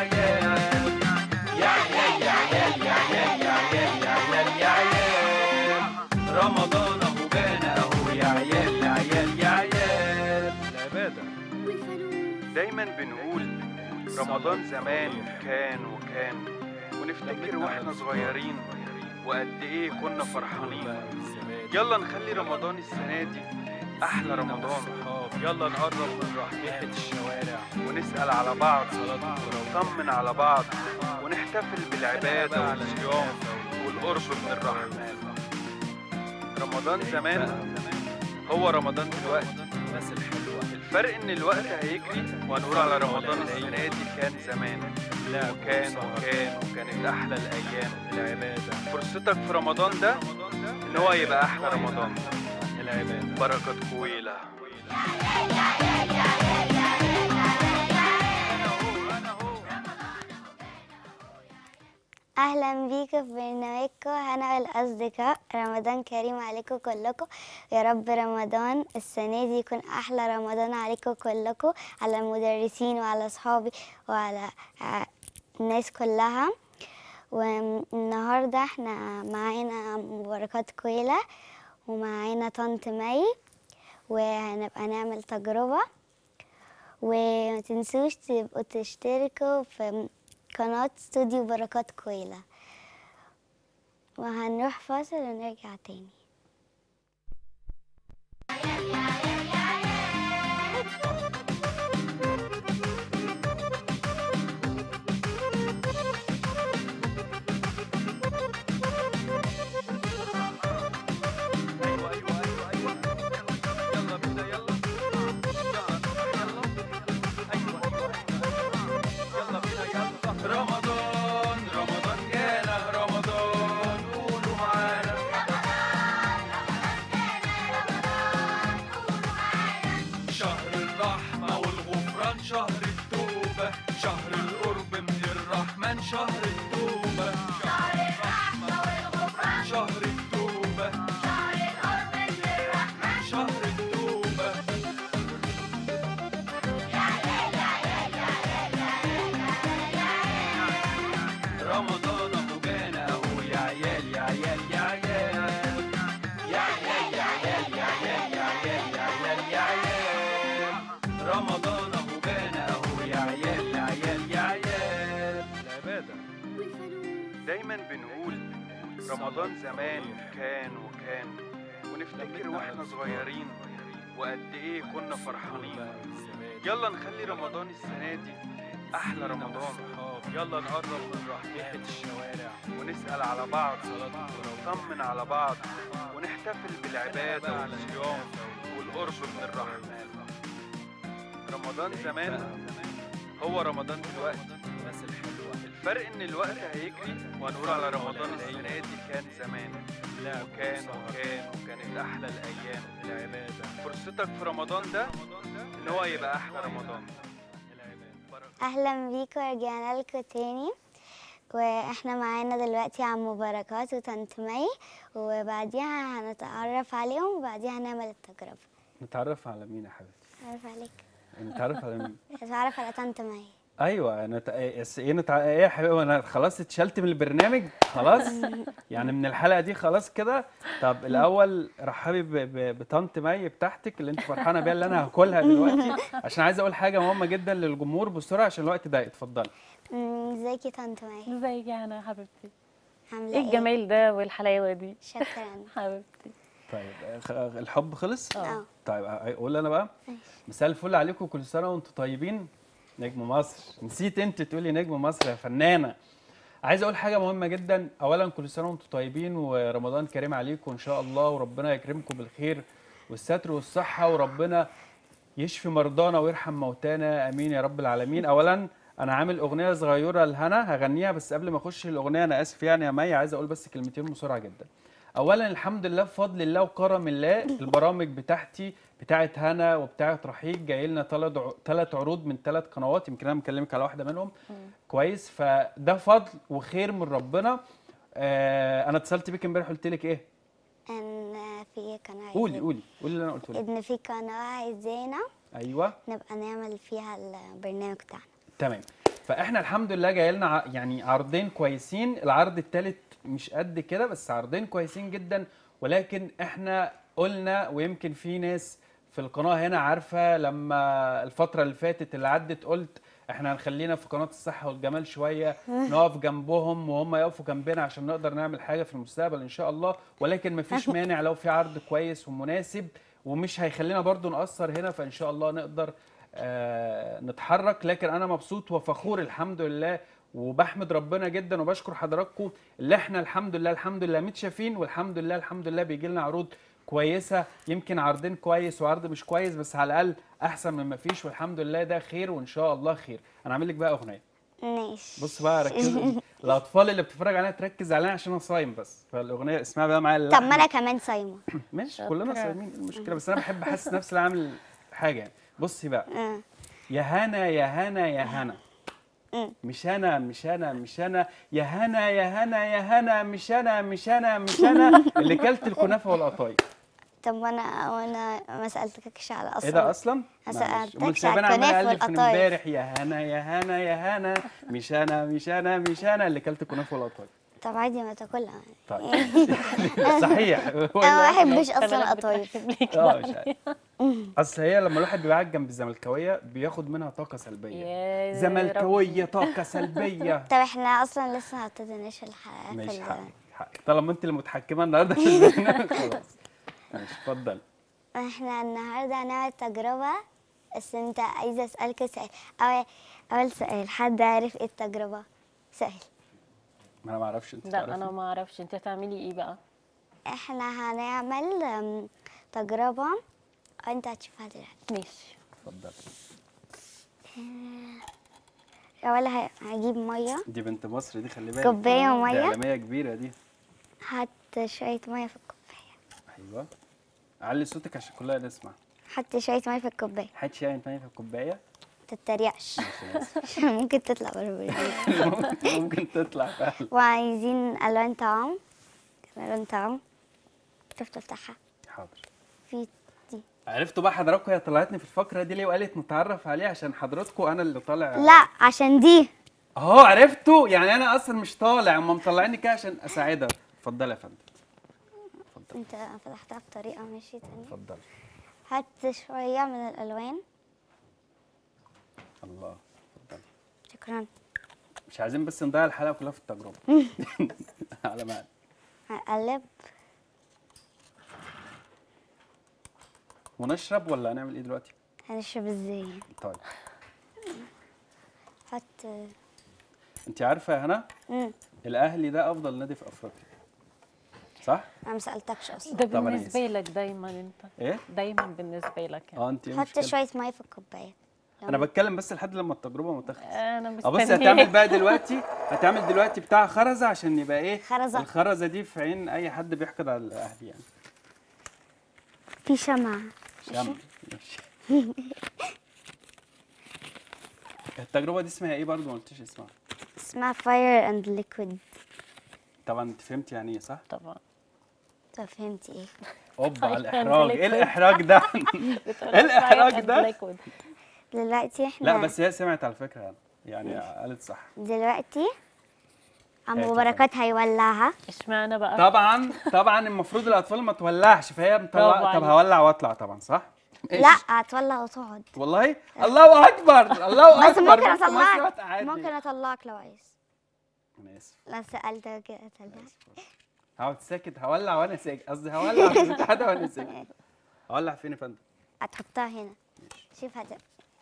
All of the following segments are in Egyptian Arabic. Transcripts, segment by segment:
عيال يا عيال يا عيال يا عيال يا عيال يا عيال يا عيال رمضان اهو جانا اهو يا عيال يا عيال يا عيال العبادة دايما بنقول رمضان زمان كان وكان ونفتكر واحنا صغيرين وقد ايه كنا فرحانين يلا نخلي رمضان السنة دي أحلى رمضان يلا نقرب من رحمة الشوارع ونسأل على بعض ونطمن على بعض ونحتفل بالعبادة والصيام والقرب من الرحمن رمضان زمان هو رمضان دلوقتي بس الحلوة الفرق ان الوقت هيجري وهنقول على رمضان السنة دي كان زمان وكان وكان وكانت احلى الايام العبادة فرصتك في رمضان ده ان هو يبقى احلى رمضان العبادة بركة كويلة اهلا بيكم في برنامجكم هنا والاصدقاء رمضان كريم عليكم كلكم يا رب رمضان السنه دي يكون احلى رمضان عليكم كلكم على المدرسين وعلى اصحابي وعلى ع- الناس كلها والنهارده احنا معانا مباركات كويلة ومعانا طنط مي وهنبقى نعمل تجربة وما تنسوش تبقوا تشتركوا في قناة استوديو بركات كويلة وهنروح فاصل ونرجع تاني ايوه ايوه ايوه ايوه يلا بينا يلا ايوه ايوه يلا بينا يلا رمضان رمضان جانا رمضان قولوا معانا شهر الرحمة والغفران شهر التوبة شهر القرب من الرحمن شهر التوبة شهر الرحمة والغفران شهر التوبة شهر التوبة رمضان اهو جانا اهو يا عيال يا عيال يا عيال يا عيال يا عيال يا عيال يا عيال يا عيال يا عيال رمضان اهو جانا اهو يا عيال يا عيال يا عيال العبادة دايما بنقول رمضان زمان كان وكان ونفتكر واحنا صغيرين وقد ايه كنا فرحانين يلا نخلي رمضان السنة دي أحلى رمضان يلا نقرب من رحمة الشوارع ونسأل على بعض ونطمن على بعض ونحتفل بالعبادة والصيام والقرب من الرحمن رمضان زمان هو رمضان دلوقتي بس الحلوة الفرق ان الوقت هيجري وهنقول على رمضان السنة دي كان زمان وكان وكان وكانت احلى الايام العبادة فرصتك في رمضان ده ان هو يبقى احلى رمضان اهلا بيكم رجعنا لكم تاني واحنا معانا دلوقتي عم بركات وطنط مي وبعديها هنتعرف عليهم وبعديها هنعمل التجربة نتعرف على مين يا حبيبتي؟ نتعرف عليك نتعرف على مين؟ نتعرف على طنط مي ايوه انا تع... بس ايه نتع... ايه يا حبيبي انا خلاص اتشلت من البرنامج خلاص يعني من الحلقه دي خلاص كده طب الاول رحبي ب... ب... بطنط مي بتاعتك اللي انت فرحانه بيها اللي انا هاكلها دلوقتي عشان عايز اقول حاجه مهمه جدا للجمهور بسرعه عشان الوقت ضيق اتفضلي أمم، ازيك يا طنط مي ازيك يا هنا حبيبتي عاملة ايه الجمال ده والحلاوه دي شكرا حبيبتي طيب خ- الحب خلص اه طيب اقول انا بقى مساء الفل عليكم كل سنه وانتم طيبين نجم مصر نسيت انت تقولي نجم مصر يا فنانه عايز اقول حاجه مهمه جدا اولا كل سنه وانتم طيبين ورمضان كريم عليكم ان شاء الله وربنا يكرمكم بالخير والستر والصحه وربنا يشفي مرضانا ويرحم موتانا امين يا رب العالمين اولا انا عامل اغنيه صغيره لهنا هغنيها بس قبل ما اخش الاغنيه انا اسف يعني يا مي عايز اقول بس كلمتين بسرعه جدا اولا الحمد لله بفضل الله وكرم الله البرامج بتاعتي بتاعت هنا وبتاعت رحيق جاي لنا ثلاث عروض من ثلاث قنوات يمكن انا مكلمك على واحده منهم كويس فده فضل وخير من ربنا آه انا اتصلت بيك امبارح قلت لك ايه ان في قناة قولي عايزين- قولي قولي اللي انا قلته لك ان في قناة عايزانا ايوه نبقى نعمل فيها البرنامج بتاعنا تمام فاحنا الحمد لله جاي لنا ع- يعني عرضين كويسين العرض الثالث مش قد كده بس عرضين كويسين جدا ولكن احنا قلنا ويمكن في ناس في القناه هنا عارفه لما الفتره اللي فاتت اللي عدت قلت احنا هنخلينا في قناه الصحه والجمال شويه نقف جنبهم وهم يقفوا جنبنا عشان نقدر نعمل حاجه في المستقبل ان شاء الله ولكن مفيش مانع لو في عرض كويس ومناسب ومش هيخلينا برضو نقصر هنا فان شاء الله نقدر آه نتحرك لكن انا مبسوط وفخور الحمد لله وبحمد ربنا جدا وبشكر حضراتكم اللي احنا الحمد لله الحمد لله متشافين والحمد لله الحمد لله بيجي لنا عروض كويسه يمكن عرضين كويس وعرض مش كويس بس على الاقل احسن من ما فيش والحمد لله ده خير وان شاء الله خير انا عامل لك بقى اغنيه ماشي بص بقى ركزوا الاطفال اللي بتتفرج عليها تركز عليها عشان انا صايم بس فالاغنيه اسمها بقى معايا طب اللحن. ما انا كمان صايمه ماشي كلنا شاطرة. صايمين إيه المشكله بس انا بحب احس نفسي اللي عامل حاجه يعني بصي بقى آه. يا هنا يا هنا يا هنا مم. مش انا مش انا مش انا يا هنا يا هنا يا هنا مش انا مش انا مش انا اللي كلت الكنافه والقطايف طب وانا وانا ما سالتكش على اصلا ايه ده اصلا؟ ما معلش. سألتكش امال على سايباني عمال الكنافة اقلب من والقطايف. امبارح يا هنا يا هنا يا هنا مش انا مش انا مش انا اللي كلت الكنافه والقطايف طب عادي ما تاكلها طيب صحيح انا ما بحبش خلي اصلا بالك قطايف بتحب ليه اه كده؟ مش عارف اصل هي لما الواحد بيبقى قاعد جنب الزملكاويه بياخد منها طاقه سلبيه يا زملكاويه طاقه سلبيه طب احنا اصلا لسه ما ابتديناش الحلقات مش ال- حقك حقك طالما انت المتحكمه النهارده في البرنامج خلاص ماشي اتفضل احنا النهارده هنعمل تجربة بس انت عايزة اسألك سؤال اول اول سؤال حد عارف ايه التجربة سهل ما انا ما اعرفش انت لا تعرفي؟ انا ما اعرفش انت هتعملي ايه بقى احنا هنعمل ام، تجربة انت هتشوفها دلوقتي ماشي اتفضل اول ه- هجيب مية دي بنت مصر دي خلي بالك كوباية دي مية اعلاميه كبيره دي حط شوية مية في الكوباية ايوه علي صوتك عشان كلنا نسمع حط شوية مية في الكوباية حط شاي ميه في الكوبايه تتريقش ماشي أنا آسف. عشان ممكن تطلع بره البرنامج. ممكن- ممكن تطلع فعلا وعايزين الوان طعام الوان طعام شفت افتحها حاضر في دي عرفتوا بقى حضراتكم هي طلعتني في الفقره دي ليه وقالت نتعرف عليه عشان حضراتكم انا اللي طالع لا عشان دي اهو عرفتوا يعني انا اصلا مش طالع هم مطلعيني كده عشان اساعدها اتفضل يا فندم اتفضل انت فتحتها بطريقه ماشي تانية اتفضل هات شويه من الالوان الله اتفضل شكرا مش عايزين بس نضيع الحلقه كلها في التجربه على معنى هنقلب ونشرب ولا هنعمل ايه دلوقتي هنشرب ازاي طيب هات انت عارفه يا هنا امم الاهلي ده افضل نادي في افريقيا صح انا ما سالتكش اصلا ده طب أنا بالنسبه لك دايما انت ايه دايما بالنسبه لك يعني اه انت ايه حط المشكلة؟ شويه ميه في الكوبايه انا بتكلم بس لحد لما التجربه ما تخلص انا اه بص مستنيه هتعمل بقى دلوقتي هتعمل دلوقتي بتاع خرزه عشان يبقى ايه خرزة. الخرزه دي في عين اي حد بيحقد على الاهلي يعني في شمعة شم ماشي التجربه دي اسمها ايه برضو ما قلتش اسمها اسمها فاير اند ليكويد طبعا انت فهمت يعني ايه صح طبعا طب فهمتي ايه اوبا على Fire and الاحراج ايه liquid. الاحراج ده بتقول إيه الإحراج fire and ده؟ liquid. دلوقتي احنا لا بس هي سمعت على فكره يعني قالت صح دلوقتي عمو هاتي بركات هيولعها اشمعنى بقى طبعا طبعا المفروض الاطفال ما تولعش فهي برافو مطلعه طب عليك. هولع واطلع طبعا صح لا هتولع وتقعد والله الله اكبر الله بس اكبر ممكن بس مصر اطلعك هتقعدني. ممكن اطلعك لو عايز انا اسف لا سألتك كده اطلعك هقعد ساكت هولع وانا ساكت قصدي هولع في البتاع ده وانا ساكت هولع فين يا فندم هتحطها هنا شوف هت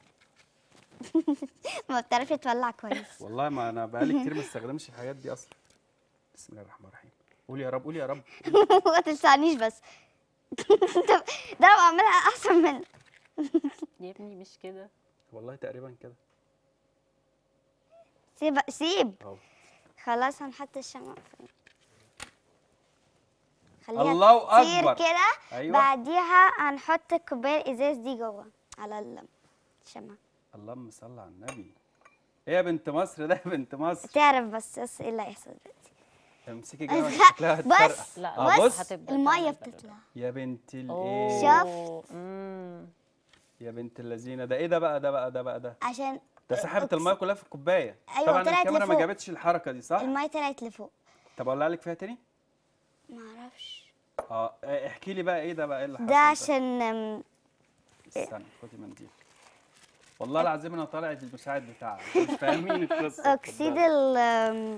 ما بتعرفش تولع كويس والله ما انا بقالي كتير ما استخدمش الحاجات دي اصلا بسم الله الرحمن الرحيم قول يا رب قول يا رب ما تلسعنيش بس ده ده لو اعملها احسن من يا ابني مش كده والله تقريبا كده سيب سيب اهو خلاص هنحط الشمع فين خليها الله تطير أكبر. كده أيوة. بعديها هنحط الكوبايه الازاز دي جوه على الشمع اللهم صل على النبي ايه يا بنت مصر ده يا بنت مصر تعرف بس بس ايه اللي هيحصل دلوقتي امسكي كده لا، شكلها هتفرقع. بس لا آه، بص بص هتبدأ الميه تعمل بتطلع يا بنت الايه أوه. شفت؟ مم. يا بنت اللذينه ده ايه ده بقى ده بقى ده بقى ده عشان ده سحبت أقسم- الميه كلها في الكوبايه أيوة، طبعا طلعت الكاميرا ما لفوق. جابتش الحركه دي صح المية طلعت لفوق طب اقولها لك فيها تاني معرفش اه آه، احكي لي بقى ايه ده بقى ايه اللي حصل ده عشان أم، استنى خدي منديل والله العظيم انا طالع المساعد بتاعها مش فاهمين القصه اكسيد ال أم،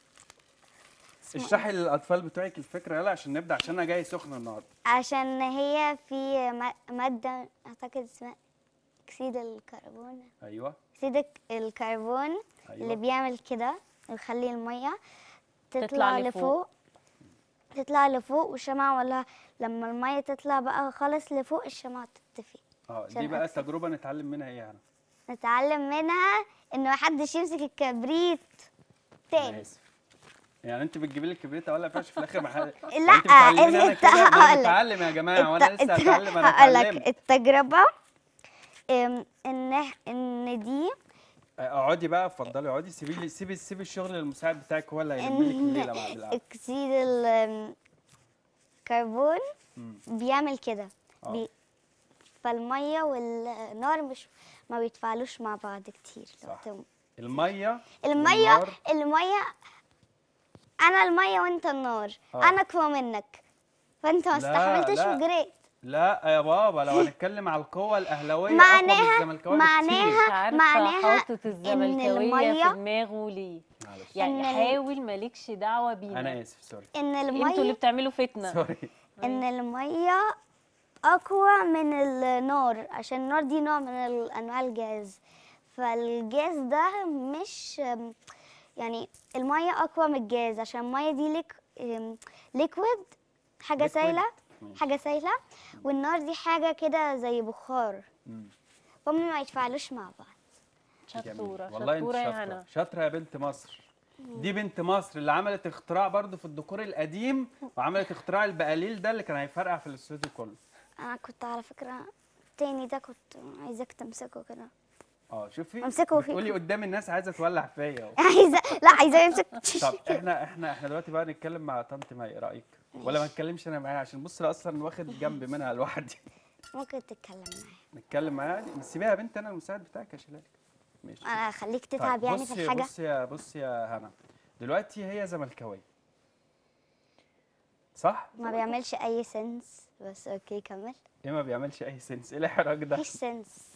اشرحي للاطفال بتوعك الفكره يلا عشان نبدا عشان انا جاي سخن النهارده عشان هي في م- مادة اعتقد اسمها اكسيد الكربون ايوه اكسيد الك- الكربون أيوة. اللي بيعمل كده يخلي المية تطلع تطلع لفوق. لفوق تطلع لفوق والشمعة ولا لما المية تطلع بقى خالص لفوق الشمعة تطفي اه دي عشان بقى أكسب. تجربه نتعلم منها ايه يعني نتعلم منها ان محدش يمسك الكبريت انا تاني اسف يعني انت بتجيبي لي الكبريت ولا فيش في الاخر محل لا، انت بتعلميني انا انت- كده ما انا هقولك. بتعلم يا جماعه وانا الت- لسه الت- هتعلم انا هقولك اتعلمت التجربة ام، ان إح- ان دي اقعدي بقى اتفضلي اقعدي سيبي لي سيبي سيبي الشغل للمساعد بتاعك هو اللي هيلم لك الليله بعد ان القعده اكسيد الكربون مم. بيعمل كده آه. بي فالميه والنار مش ما بيتفاعلوش مع بعض كتير لو صح. تم- الميه الميه والنار. الميه انا الميه وانت النار آه. انا اقوى منك فانت ما لا، استحملتش لا. وجريت لا يا بابا لو هنتكلم على القوه الاهلاويه معناها- اقوى من الزملكاويه بكتير. معناها- مش عارفه معناها حاطط الزملكاويه المية- في دماغه ليه معلش يعني إن ال- حاول مالكش دعوه بينا انا اسف سوري ان انتوا اللي الميه بتعملوا فتنه سوري ان الميه اقوى من النار عشان النار دي نوع من ال- انواع الجاز فالجاز ده مش يعني الميه اقوى من الجاز عشان الميه دي ليك ليكويد حاجه Liquid. سايله ماشي. حاجه سايله والنار دي حاجه كده زي بخار مم. فهم ما يتفاعلوش مع بعض جميل. شطوره والله انت شطوره يا شاطره هنا شاطره يا بنت مصر دي بنت مصر اللي عملت اختراع برضو في الديكور القديم وعملت اختراع البقاليل ده اللي كان هيفرقع في الاستوديو كله انا كنت على فكره التاني ده كنت عايزاك تمسكه كده اه شوفي أمسكه فيه. بتقولي قدام الناس عايزه تولع فيا عايزه لا عايزاه يمسك طب احنا احنا احنا دلوقتي بقى نتكلم مع طنط مي ايه رايك ولا ما نتكلمش انا معاها عشان بص انا اصلا واخد جنب منها لوحدي ممكن تتكلم معايا نتكلم معاها عادي نسيبيها يا بنت انا المساعد بتاعك يا شلال ماشي انا اخليك طيب، تتعب يعني بصي في الحاجه بصي يا بصي يا هنا دلوقتي هي زملكاويه صح؟ ما بيعملش اي سنس بس اوكي كمل ايه ما بيعملش اي سنس ايه الاحراج ده؟ مفيش سنس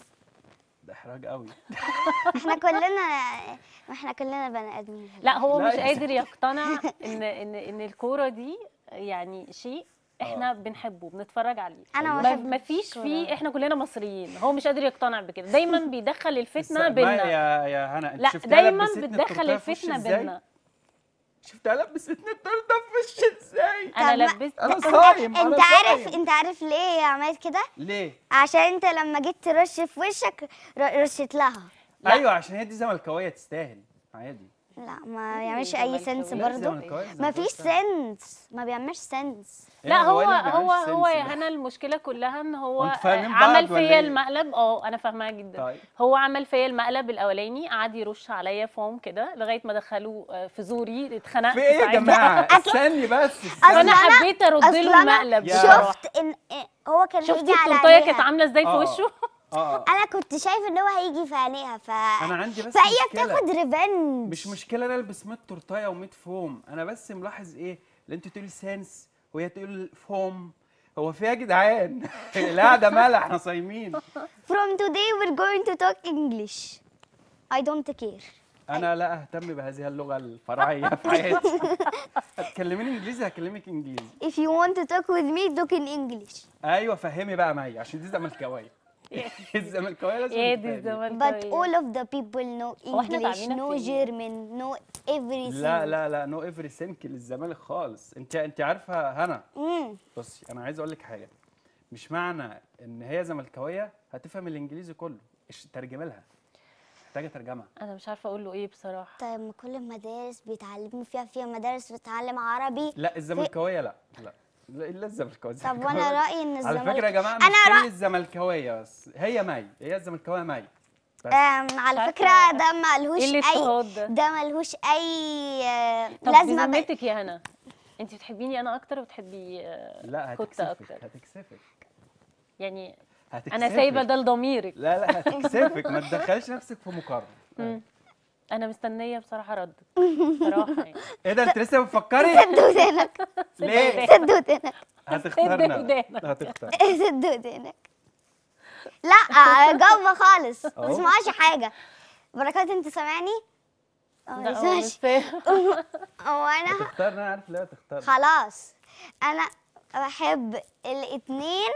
ده احراج قوي احنا كلنا احنا كلنا بني ادمين لا هو لا مش يا قادر يقتنع ان ان ان الكوره دي يعني شيء احنا بنحبه بنتفرج عليه انا ما ما بحبش ما فيش الكورة. فيه احنا كلنا مصريين هو مش قادر يقتنع بكده دايما بيدخل الفتنه بس- بينا ما يا يا هنا انت لا شفتها دايما لبستني بتدخل التورتاية في وشي الفتنه إزاي؟ بينا شفتها لبستني التورته في وشي ازاي؟ انا طب ما- لبست انا صايم انا انت عارف صايم. انت عارف ليه هي عملت كده ليه؟ عشان انت لما جيت ترش في وشك ر- رشت لها لا. ايوه عشان هي دي زملكاويه تستاهل عادي لا ما بيعملش زملكاوية. اي سنس لا، برضه زملكاوية، ما فيش زملكاوية. سنس ما بيعملش سنس إيه لا هو اللي ما هو بيعملش هو سنس يا ده؟ هنا المشكله كلها ان هو وانتوا فاهمين عمل بعض ولا فيا إيه؟ المقلب اه انا فاهماها جدا طيب. هو عمل فيا المقلب الاولاني قعد يرش عليا فوم كده لغايه ما دخلوه آه، في زوري اتخنقت في ايه يا ساعتها. جماعه؟ استني بس فانا استني. حبيت ارد أصل له أنا المقلب يا- بصراحة. شفت ان إيه، هو كان شفتي هيجي على التورتايه كانت عينيها. عامله ازاي في آه. وشه اه انا كنت شايف ان هو هيجي في عينيها ف انا عندي بس فهي مشكلة. بتاخد ريفنج مش مشكله انا البس 100 تورتايه و100 فوم انا بس ملاحظ ايه اللي انت تقولي سنس وهي تقول فوم هو في إيه يا جدعان القعده مالها احنا صايمين From today we're going to talk English. I don't care. انا لا اهتم بهذه اللغه الفرعيه في حياتي هتكلميني انجليزي هكلمك انجليزي If you want to talk with me, talk in English. ايوه فهمي بقى مي عشان دي زملكاويه الزملكاويه لازم ايه دي تفهمي. But الزملكاويه all of the people know هو إحنا English, تعبانين know في إيه؟ German, know everything. لا لا لا نو ايفري سينك للزمالك خالص انت انت عارفه هنا مم. بصي انا عايز اقول لك حاجه مش معنى ان هي زملكاويه هتفهم الانجليزي كله إيش ترجمي لها محتاجه ترجمه انا مش عارفه اقول له ايه بصراحه طيب ما كل المدارس بيتعلموا فيها فيها مدارس بتتعلم عربي لا الزملكاويه لا لا لا الا الزملكاويه طب وانا رايي ان على الزمالك فكره يا جماعه مش انا كل رأ... الزملكاويه بس هي مي هي الزملكاويه مي بس آم على عارفة فكره ده ملهوش ايه اي الاضطهاد ده ده ملهوش اي آه، طب لازمه ب... بذمتك يا هنا انت بتحبيني انا اكتر وبتحبي آه، لا كوتا هتكسفك اكتر هتكسفك يعني هتكسفك انا سايبه ده لضميرك لا لا هتكسفك ما تدخلش نفسك في مقارنه مم. انا مستنيه بصراحه ردك بصراحه يعني ايه ده انت لسه بتفكري سد ودانك ليه سد ودانك هتختارنا ودانك. هتختار سد ودانك لا جاوبة خالص ما أهو. تسمعش حاجة بركات انت سامعني؟ اه ما لا، هو مش تسمعش فاهم. هو انا هتختار انا عارف ليه هتختار خلاص انا بحب الاتنين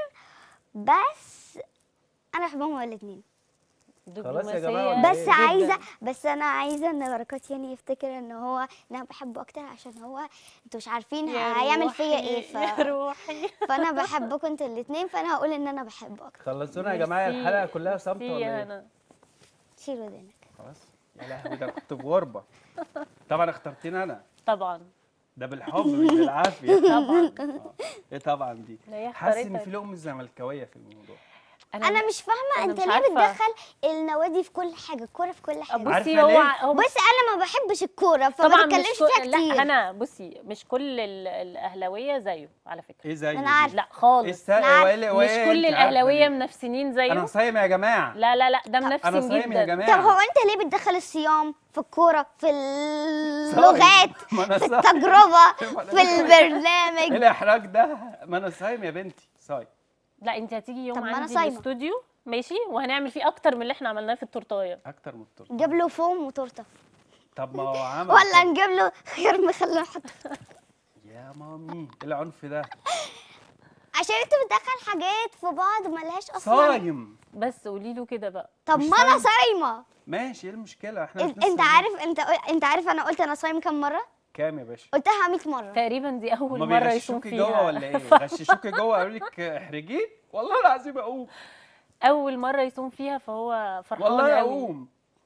بس انا بحبهم هما الاتنين خلاص يا دبلوماسية جماعة، ولا بس إيه؟ عايزه بس انا عايزه ان بركات يعني يفتكر ان هو ان انا بحبه اكتر عشان هو انتوا مش عارفين يا هيعمل روحي، فيا ايه يا ف... روحي فانا بحبكم انتوا الاتنين فانا هقول ان انا بحبه اكتر خلصونا يا جماعه ميرسي. الحلقه كلها صمت ميرسي ولا يا ايه هنا. شيل ودانك خلاص يا لهوي ده كنت في غربه طبعا اخترتيني انا طبعا ده بالحب مش بالعافيه طبعا آه. ايه طبعا دي لا، هي حاسس ان اختارتك. في لقمه زملكاويه في الموضوع انا مش فاهمه أنا انت مش ليه عارفة. بتدخل النوادي في كل حاجه الكوره في كل حاجه عارفة بصي هو ليه؟ هو بص انا ما بحبش الكوره فما طبعا تتكلمش مش فيها كل... كتير لا هنا بصي مش كل ال- الاهلاويه زيه على فكره ايه زي أنا دي؟ عارفة. لا ايه خالص الساقي نعم. وإيه اللي- مش وإيه كل أنت عارفة الاهلاويه دي؟ منافسين انا زيه صايم يا جماعه لا لا لا ده انا منافسين صايم يا جدا جماعه طب هو انت ليه بتدخل الصيام في الكوره في صايم. اللغات ما أنا في صايم. التجربه ما أنا في صايم. ايه البرنامج الاحراج ده ما انا صايم يا بنتي صايم لا انت هتيجي يوم طب ما أنا عندي صايمة. الاستوديو ماشي وهنعمل فيه اكتر من اللي احنا عملناه في التورتايه اكتر من التورته نجيب له فوم وتورته طب ما هو عمل ولا كده. نجيب له خيار مخلل نحطه يا مامي ايه العنف ده عشان انت بتدخل حاجات في بعض ملهاش اصلا صايم بس قولي له كده بقى طب مش ما انا صايم. صايمه ماشي ايه المشكله احنا مش انت ناس انت صايمين. عارف انت انت عارف انا قلت انا صايم كام مره كام يا باشا قلتها 100 مره تقريبا دي اول هما مره يصوم بيغششوكي فيها جوه ولا ايه غششوكي جوه قالوا لك احرجيه والله العظيم اقوم اول مره يصوم فيها فهو فرحان والله قوي. اقوم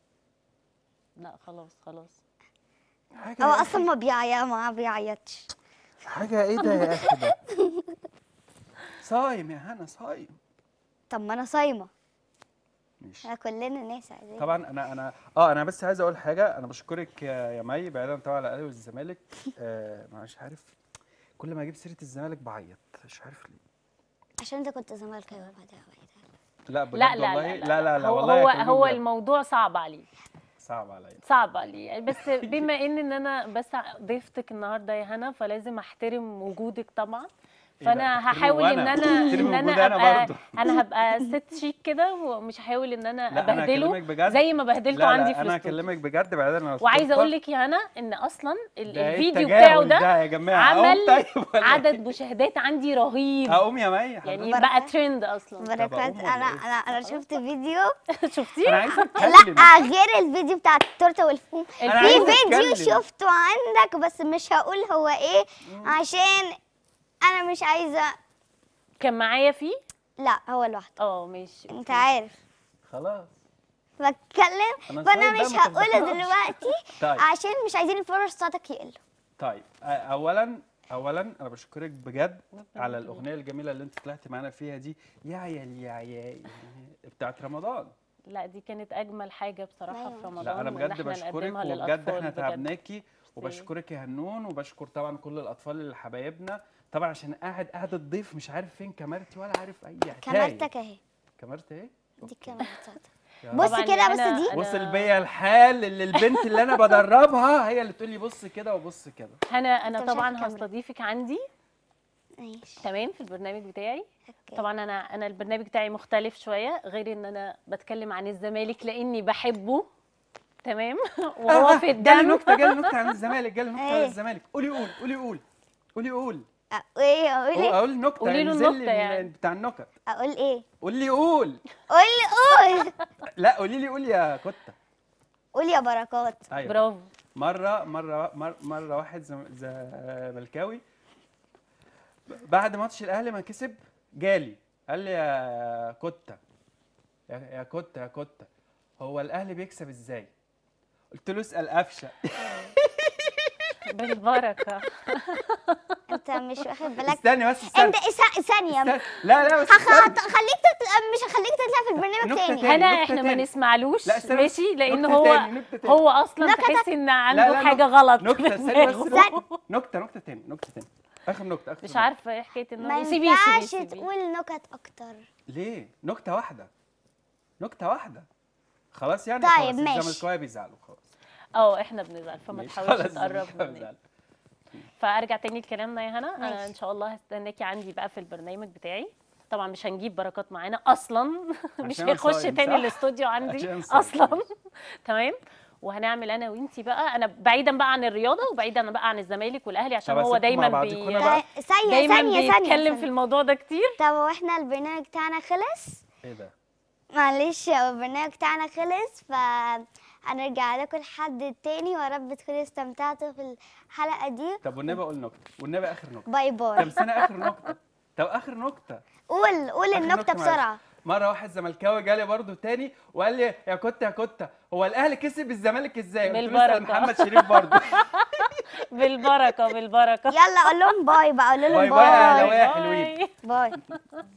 لا خلاص خلاص حاجه هو يا اصلا ما بيعيط ما بيعيطش حاجه ايه ده يا اخي ده صايم يا هنا صايم طب ما انا صايمه ماشي احنا كلنا ناس عادي طبعا انا انا اه انا بس عايز اقول حاجه انا بشكرك يا يا مي بعيدا طبعا عن الاهلي والزمالك آه مش عارف كل ما اجيب سيره الزمالك بعيط مش عارف ليه عشان انت كنت زملكاوي بعدها لا بجد لا لا والله لا لا لا, لا هو والله هو, هكلمك هو بجد. الموضوع صعب عليه صعب عليا صعب عليه يعني بس بما ان ان انا بس ضيفتك النهارده يا هنا فلازم احترم وجودك طبعا إيه ده، فانا تحترمي هحاول ان وأنا؟ انا تحترمي ان انا وجودي أنا ابقى برضه. انا هبقى ست شيك كده ومش هحاول ان انا لا، أنا ابهدله هكلمك بجد. زي ما بهدلته لا عندي لا في انا الاستوديو هكلمك بجد بعيدا عن وعايزه الصدفة. اقول لك يا هنا ان اصلا ال- ده إيه الفيديو بتاعه التجاهل ده يا جماعه أقوم عمل طيب ولا إيه؟ عدد مشاهدات عندي رهيب اقوم يا مي يعني حضرتك؟ بقى ترند اصلا بركات أقوم ولا انا إيه؟ انا انا شفت فيديو شفتيه انا عايز اتكلم لا غير الفيديو بتاع التورته والفوم أنا في عايز فيديو أتكلم. شفته عندك بس مش هقول هو ايه عشان انا مش عايزه كان معايا فيه لا هو لوحده اه ماشي انت عارف خلاص بتكلم أنا فانا صايم بقى، مش ما هقوله تفضحناش. دلوقتي طيب عشان مش عايزين الفولورز بتاعتك يقلوا طيب أ- اولا اولا انا بشكرك بجد على الاغنيه الجميله اللي انت طلعتي معانا فيها دي يا عيال يا عيال بتاعت رمضان لا دي كانت اجمل حاجه بصراحه أيوة. في رمضان لا انا وإن بجد إحنا بشكرك نقدمها وبجد للأطفال احنا بجد. تعبناكي وبشكرك يا هنون وبشكر طبعا كل الاطفال اللي حبايبنا طبعا عشان قاعد قاعد الضيف مش عارف فين كاميرتي ولا عارف اي حكايه كاميرتك اهي كاميرتي ايه دي الكاميرا بتاعتك يا بص طبعاً كده بص أنا- دي أنا- وصل بيا الحال اللي البنت اللي انا بدربها هي اللي تقول لي بص كده وبص كده هنا انا أنت مش طبعا عارف الكاميرا. هستضيفك عندي ماشي تمام في البرنامج بتاعي أوكي. طبعا انا انا البرنامج بتاعي مختلف شويه غير ان انا بتكلم عن الزمالك لاني بحبه تمام وهو في جالي الدم نكته جالي نكته عن الزمالك جالي نكته عن إيه؟ الزمالك قولي قول قولي قول قولي قول أ- ايه اقول هو ايه اقول نكته قولي له نزل لي النكتة من- يعني. بتاع النكت اقول ايه قولي قول قول قول لا قولي لي قول يا كته قول يا بركات ايوه برافو مره مره مره, مرة واحد زم- زملكاوي بعد ماتش الاهلي ما كسب جالي قال لي يا كته يا يا كته يا كته هو الاهلي بيكسب ازاي قلت له اسال قفشه بالبركه انت مش واخد بالك استني بس استني انت إسا- ثانيه استنى. لا لا بس هخ- استنى. هت- خليك تطلع مش هخليك تطلع في البرنامج نكتة تاني تاني. هنا نكتة احنا ما تاني. نسمعلوش لا، استنى بس. ماشي لان نكتة هو تاني، نكتة تاني. هو اصلا نكتة تحس ان لا عنده لا حاجه نك- غلط نكته في استني بس دماغه. نكته نكته تاني نكته تاني اخر نكته اخر مش نكتة. عارفه ايه حكايه ما النكته سيبيه سيبيه ينفعش سيبيه تقول نكت اكتر ليه نكته واحده نكته واحده خلاص يعني طيب، خلاص ماشي. الزملكاويه بيزعلوا خلاص اه احنا بنزعل فما ماشي، تحاولش خلاص تقرب الزملكاوية مني بيزعلوا. فارجع تاني لكلامنا يا هنا انا ماشي. ان شاء الله هستناكي عندي بقى في البرنامج بتاعي طبعا مش هنجيب بركات معانا اصلا مش عشان هيخش صايم، تاني صح؟ الاستوديو عندي عشان صايم، اصلا ماشي. تمام وهنعمل انا وانتي بقى انا بعيدا بقى عن الرياضه وبعيدا بقى عن الزمالك والاهلي عشان طب هو أسيبكم دايما مع بي... بعضكم بقى. طيب، ثانية دايما ثانية ثانية بيتكلم في ثانية. الموضوع ده كتير طب هو احنا البرنامج بتاعنا خلص ايه ده معلش هو البرنامج بتاعنا خلص ف هنرجع لكم لحد تاني ويا رب تكونوا استمتعتوا في الحلقة دي طب والنبي اقول نكته والنبي اخر نكته باي طب باي استنى اخر نكته طب اخر نكته قول قول آخر النكتة معلش. بسرعة مره واحد زملكاوي جالي برضو تاني وقال لي يا كوتا يا كوتا هو الاهلي كسب الزمالك ازاي؟ قلت له اسال بالبركة. محمد شريف برضو بالبركه بالبركه يلا قول لهم باي بقى قول لهم باي باي يا باي أهلاوية. حلوين. باي